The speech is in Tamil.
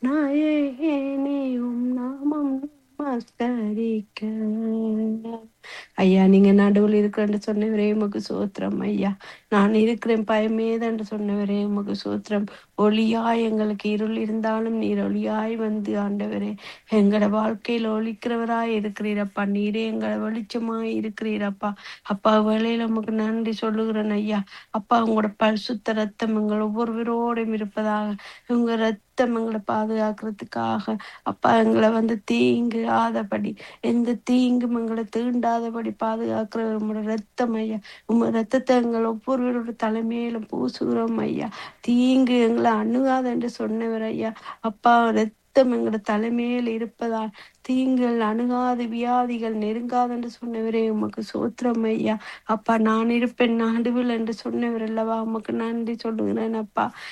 நாயகனே உம் நாமம் நமஸ்கரிக்க ஐயா நீங்க நடுவில் இருக்கிறேன்னு சொன்னவரே உமக்கு சோத்திரம் ஐயா நான் இருக்கிறேன் பயமேதென்று சொன்னவரே உமக்கு சோத்திரம் ஒளியாய் எங்களுக்கு இருள் இருந்தாலும் நீர் ஒளியாய் வந்து ஆண்டவரே எங்களோட வாழ்க்கையில ஒளிக்கிறவராய் இருக்கிறீரப்பா நீரே எங்களை வெளிச்சமாய் இருக்கிறீரப்பா அப்பா வேலையில உமக்கு நன்றி சொல்லுகிறேன் ஐயா அப்பா உங்களோட பரிசுத்த ரத்தம் எங்கள் ஒவ்வொருவரோடும் இருப்பதாக உங்க ரத்தம் எங்களை பாதுகாக்கிறதுக்காக அப்பா எங்களை வந்து தீங்கு ஆதபடி எந்த தீங்கும் எங்களை தீண்டாதபடி பாதுகாக்கிற உங்களோட ரத்தம் ஐயா உங்க ரத்தத்தை எங்கள் ஒவ்வொருவரோட தலைமையில பூசுகிறோம் ஐயா தீங்கு எங்களை அணுகாது என்று சொன்னவர் ஐயா அப்பா ரத்தம் எங்களோட தலைமையில் இருப்பதால் தீங்கள் அணுகாது வியாதிகள் நெருங்காது என்று சொன்னவரே உமக்கு சோத்திரம் ஐயா அப்பா நான் இருப்பேன் நடுவில் என்று சொன்னவர் அல்லவா உமக்கு நன்றி சொல்லுகிறேன் அப்பா